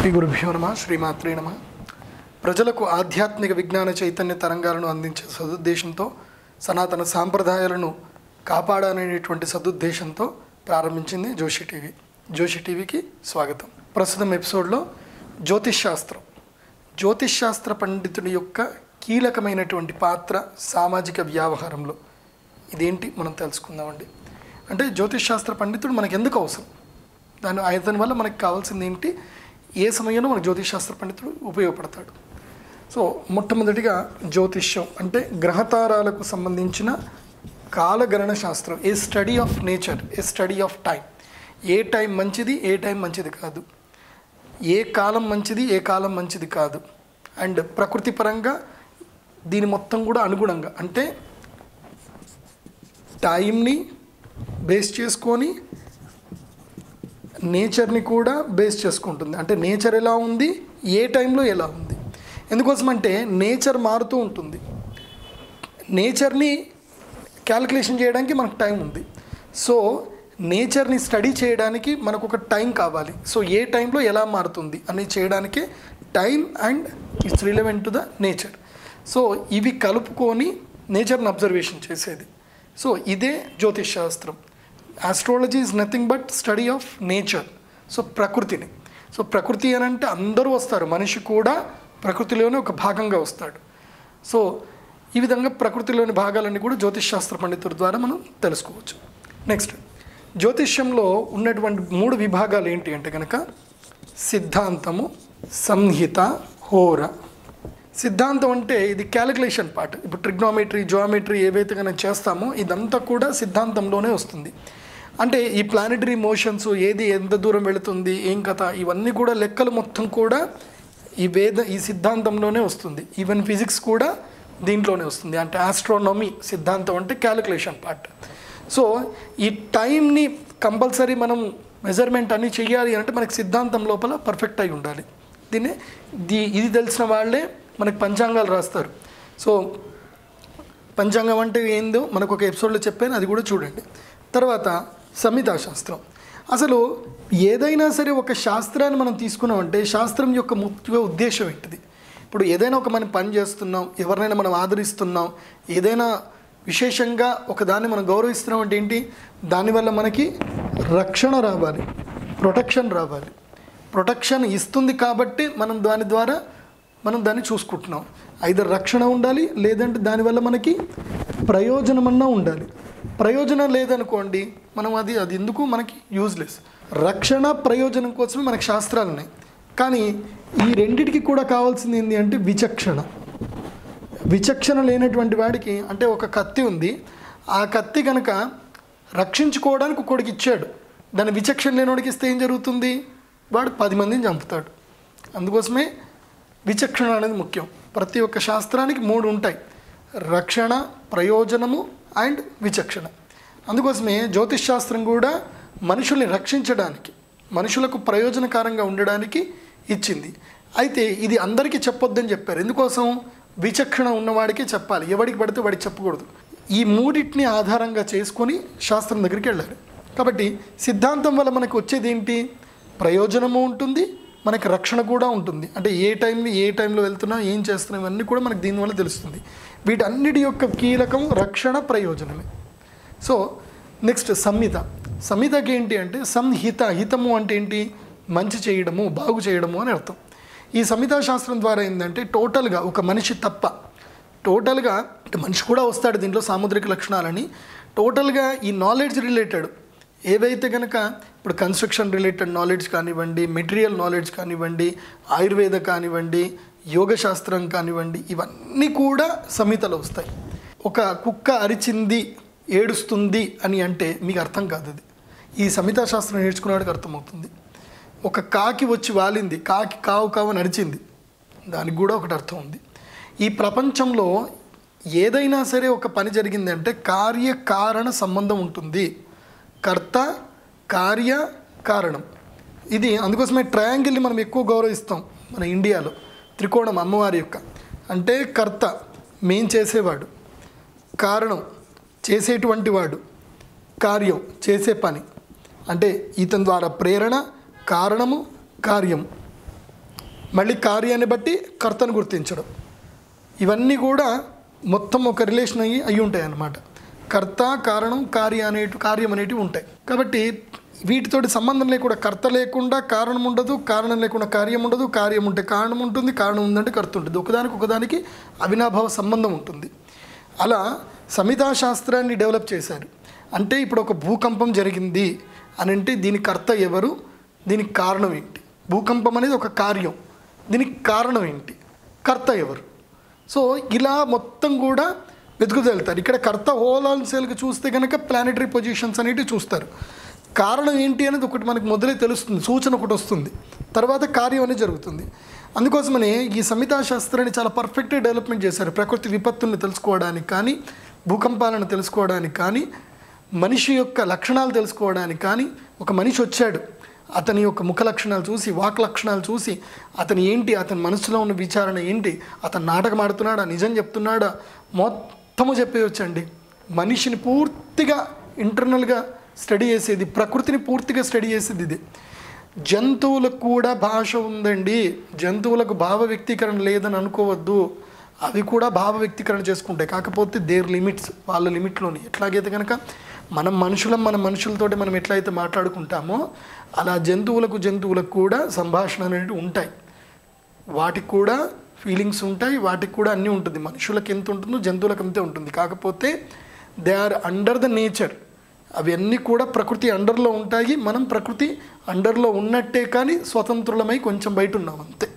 శ్రీ గురుభ్యో నమ శ్రీమాత్రే నమ ప్రజలకు ఆధ్యాత్మిక విజ్ఞాన చైతన్య తరంగాలను అందించే సదుద్దేశంతో సనాతన సాంప్రదాయాలను కాపాడాలనేటువంటి సదుద్దేశంతో ప్రారంభించింది జోషి టీవీ జోషి టీవీకి స్వాగతం ప్రస్తుతం ఎపిసోడ్లో జ్యోతిష్ శాస్త్రం జ్యోతిష్ శాస్త్ర పండితుడి యొక్క కీలకమైనటువంటి పాత్ర సామాజిక వ్యవహారంలో ఇదేంటి మనం తెలుసుకుందామండి అంటే జ్యోతిష్ శాస్త్ర పండితుడు మనకు ఎందుకు అవసరం దాని అతని వల్ల మనకు కావాల్సింది ఏంటి ఏ సమయంలో మనకు జ్యోతిష్ శాస్త్ర పండితుడు ఉపయోగపడతాడు సో మొట్టమొదటిగా జ్యోతిష్యం అంటే గ్రహతారాలకు సంబంధించిన కాలగణన శాస్త్రం a study of nature a study of time ఏ టైం మంచిది ఏ టైం మంచిది కాదు ఏ కాలం మంచిది ఏ కాలం మంచిది కాదు అండ్ ప్రకృతి పరంగా దీని మొత్తం కూడా అనుగుణంగా అంటే టైంని బేస్ చేసుకొని నేచర్ని కూడా బేస్ చేసుకుంటుంది అంటే నేచర్ ఎలా ఉంది ఏ టైంలో ఎలా ఉంది ఎందుకోసం అంటే నేచర్ మారుతూ ఉంటుంది నేచర్ని క్యాలిక్యులేషన్ చేయడానికి మనకు టైం ఉంది సో నేచర్ని స్టడీ చేయడానికి మనకు ఒక టైం కావాలి సో ఏ టైంలో ఎలా మారుతుంది అని చేయడానికి time and it's relevant to the nature so ఇవి కలుపుకొని నేచర్ని అబ్జర్వేషన్ చేసేది సో ఇదే జ్యోతిష్ శాస్త్రం astrology is nothing but study of nature so ప్రకృతిని సో ప్రకృతి అని అంటే అందరూ వస్తారు మనిషి కూడా ప్రకృతిలోనే ఒక భాగంగా వస్తాడు సో ఈ విధంగా ప్రకృతిలోని భాగాలన్నీ కూడా జ్యోతిష్ శాస్త్ర పండితుల ద్వారా మనం తెలుసుకోవచ్చు నెక్స్ట్ జ్యోతిష్యంలో ఉన్నటువంటి మూడు విభాగాలు ఏంటి అంటే కనుక సిద్ధాంతము సంహిత హోర సిద్ధాంతం అంటే ఇది క్యాలిక్యులేషన్ పార్ట్ ఇప్పుడు ట్రిగ్నోమెట్రీ జియోమెట్రీ ఏవైతే కనుక చేస్తామో ఇదంతా కూడా సిద్ధాంతంలోనే వస్తుంది అంటే ఈ ప్లానెటరీ మోషన్స్ ఏది ఎంత దూరం వెళుతుంది ఏం కథ ఇవన్నీ కూడా లెక్కలు మొత్తం కూడా ఈ వేద ఈ సిద్ధాంతంలోనే వస్తుంది ఈవెన్ ఫిజిక్స్ కూడా దీంట్లోనే వస్తుంది అంటే ఆస్ట్రోనమీ సిద్ధాంతం అంటే క్యాలిక్యులేషన్ పార్ట్ సో ఈ టైంని కంపల్సరీ మనం మెజర్మెంట్ అన్ని చేయాలి అంటే మనకి సిద్ధాంతం లోపల పర్ఫెక్ట్ అయి ఉండాలి దీన్ని దీ ఇది తెలిసిన వాళ్ళే మనకి పంచాంగాలు రాస్తారు సో పంచాంగం అంటే ఏందో మనకు ఒక ఎపిసోడ్లో చెప్పాను అది కూడా చూడండి తర్వాత సంహితా శాస్త్రం అసలు ఏదైనా సరే ఒక శాస్త్రాన్ని మనం తీసుకున్నామంటే శాస్త్రం యొక్క ముఖ్య ఉద్దేశం ఏంటిది ఇప్పుడు ఏదైనా ఒక మనం పని చేస్తున్నాం ఎవరినైనా మనం ఆదరిస్తున్నాం ఏదైనా విశేషంగా ఒక దాన్ని మనం గౌరవిస్తున్నాం అంటే ఏంటి దానివల్ల మనకి రక్షణ రావాలి ప్రొటెక్షన్ రావాలి ప్రొటెక్షన్ ఇస్తుంది కాబట్టి మనం దాని ద్వారా మనం దాన్ని చూసుకుంటున్నాం ఐదర్ రక్షణ ఉండాలి లేదంటే దానివల్ల మనకి ప్రయోజనమన్నా ఉండాలి ప్రయోజనం లేదనుకోండి మనం అది అది ఎందుకు మనకి యూజ్లెస్ రక్షణ ప్రయోజనం కోసమే మనకి శాస్త్రాలు ఉన్నాయి కానీ ఈ రెండిటికి కూడా కావాల్సింది ఏంటి అంటే విచక్షణ విచక్షణ లేనటువంటి వాడికి అంటే ఒక కత్తి ఉంది ఆ కత్తి కనుక రక్షించుకోవడానికి ఒకడికి ఇచ్చాడు దాని విచక్షణ లేనివాడికి ఇస్తే ఏం జరుగుతుంది వాడు పది మందిని చంపుతాడు అందుకోసమే విచక్షణ అనేది ముఖ్యం ప్రతి ఒక్క శాస్త్రానికి మూడు ఉంటాయి రక్షణ ప్రయోజనము అండ్ విచక్షణ అందుకోసమే జ్యోతిష్ శాస్త్రం కూడా మనుషుల్ని రక్షించడానికి మనుషులకు ప్రయోజనకరంగా ఉండడానికి ఇచ్చింది అయితే ఇది అందరికీ చెప్పొద్దని చెప్పారు ఎందుకోసం విచక్షణ ఉన్నవాడికే చెప్పాలి ఎవడికి పడితే వాడికి చెప్పకూడదు ఈ మూడింటిని ఆధారంగా చేసుకొని శాస్త్రం దగ్గరికి వెళ్ళారు కాబట్టి సిద్ధాంతం వల్ల మనకు వచ్చేది ఏంటి ప్రయోజనము ఉంటుంది మనకి రక్షణ కూడా ఉంటుంది అంటే ఏ టైంని ఏ టైంలో వెళ్తున్నా ఏం చేస్తున్నాం ఇవన్నీ కూడా మనకు దీనివల్ల తెలుస్తుంది వీటన్నిటి యొక్క కీలకం రక్షణ ప్రయోజనమే సో నెక్స్ట్ సంహిత సంహితకి ఏంటి అంటే సంహిత హితము అంటే ఏంటి మంచి చేయడము బాగు చేయడము అని అర్థం ఈ సంహితా శాస్త్రం ద్వారా ఏంటంటే టోటల్గా ఒక మనిషి తప్ప టోటల్గా అంటే మనిషి కూడా వస్తాడు దీంట్లో సాముద్రిక లక్షణాలని టోటల్గా ఈ నాలెడ్జ్ రిలేటెడ్ ఏవైతే కనుక ఇప్పుడు కన్స్ట్రక్షన్ రిలేటెడ్ నాలెడ్జ్ కానివ్వండి మెటీరియల్ నాలెడ్జ్ కానివ్వండి ఆయుర్వేద కానివ్వండి యోగ శాస్త్రం కానివ్వండి ఇవన్నీ కూడా సంహితలో వస్తాయి ఒక కుక్క అరిచింది ఏడుస్తుంది అని అంటే మీకు అర్థం కాదు అది ఈ సంహితా శాస్త్రం నేర్చుకున్నవాడికి అర్థమవుతుంది ఒక కాకి వచ్చి వాలింది కాకి కావు కావు అని అరిచింది దానికి కూడా ఒకటి అర్థం ఉంది ఈ ప్రపంచంలో ఏదైనా సరే ఒక పని జరిగిందంటే కార్యకారణ సంబంధం ఉంటుంది కర్త కార్య కారణం ఇది అందుకోసమే ట్రయాంగిల్ని మనం ఎక్కువ గౌరవిస్తాం మన ఇండియాలో త్రికోణం అమ్మవారి యొక్క అంటే కర్త మేం చేసేవాడు కారణం చేసేటువంటి వాడు కార్యం చేసే పని అంటే ఇతని ద్వారా ప్రేరణ కారణము కార్యం మళ్ళీ కార్యాన్ని బట్టి కర్తను గుర్తించడం ఇవన్నీ కూడా మొత్తం ఒక రిలేషన్ అయ్యి అయి ఉంటాయి అన్నమాట కర్త కారణం కార్య అనేటి కార్యం అనేటివి ఉంటాయి కాబట్టి వీటితోటి సంబంధం లేకుండా కర్త లేకుండా కారణం ఉండదు కారణం లేకుండా కార్యం ఉండదు కార్యం ఉంటే కారణం ఉంటుంది కారణం ఉందంటే కర్త ఉంటుంది ఒకదానికి ఒకదానికి అవినాభావ సంబంధం ఉంటుంది అలా సంహితా శాస్త్రాన్ని డెవలప్ చేశారు అంటే ఇప్పుడు ఒక భూకంపం జరిగింది అని అంటే దీని కర్త ఎవరు దీనికి కారణం ఏంటి భూకంపం అనేది ఒక కార్యం దీనికి కారణం ఏంటి కర్త ఎవరు సో ఇలా మొత్తం కూడా వెతుకుతెళ్తారు ఇక్కడ కర్త హోల్ సేల్కి చూస్తే కనుక ప్లానెటరీ పొజిషన్స్ అనేటివి చూస్తారు కారణం ఏంటి అనేది ఒకటి మనకు మొదలే తెలుస్తుంది సూచన ఒకటి వస్తుంది తర్వాత కార్యం అనేది జరుగుతుంది అందుకోసమనే ఈ సంహితా శాస్త్రాన్ని చాలా పర్ఫెక్ట్గా డెవలప్మెంట్ చేశారు ప్రకృతి విపత్తుల్ని తెలుసుకోవడానికి కానీ భూకంపాలను తెలుసుకోవడానికి కానీ మనిషి యొక్క లక్షణాలు తెలుసుకోవడానికి కానీ ఒక మనిషి వచ్చాడు అతని యొక్క ముఖ లక్షణాలు చూసి వాక్ లక్షణాలు చూసి అతని ఏంటి అతని మనసులో ఉన్న విచారణ ఏంటి అతను నాటకం ఆడుతున్నాడా నిజం చెప్తున్నాడా మొత్తము చెప్పేయొచ్చండి మనిషిని పూర్తిగా ఇంటర్నల్గా స్టడీ చేసేది ప్రకృతిని పూర్తిగా స్టడీ చేసేది ఇది జంతువులకు కూడా భాష ఉందండి జంతువులకు భావ వ్యక్తీకరణ లేదని అనుకోవద్దు అవి కూడా భావ వ్యక్తీకరణ చేసుకుంటాయి కాకపోతే దేర్ లిమిట్స్ వాళ్ళ లిమిట్లోని ఎట్లాగైతే కనుక మనం మనుషులం మన మనుషులతోటి మనం ఎట్లయితే మాట్లాడుకుంటామో అలా జంతువులకు జంతువులకు కూడా సంభాషణ అనేవి ఉంటాయి వాటికి కూడా ఫీలింగ్స్ ఉంటాయి వాటికి కూడా అన్నీ ఉంటుంది మనుషులకు ఎంత ఉంటుందో జంతువులకు అంతే ఉంటుంది కాకపోతే they are under the nature అవన్నీ కూడా ప్రకృతి అండర్లో ఉంటాయి మనం ప్రకృతి అండర్లో ఉన్నట్టే కానీ స్వతంత్రులమై కొంచెం బయట ఉన్నాం అంతే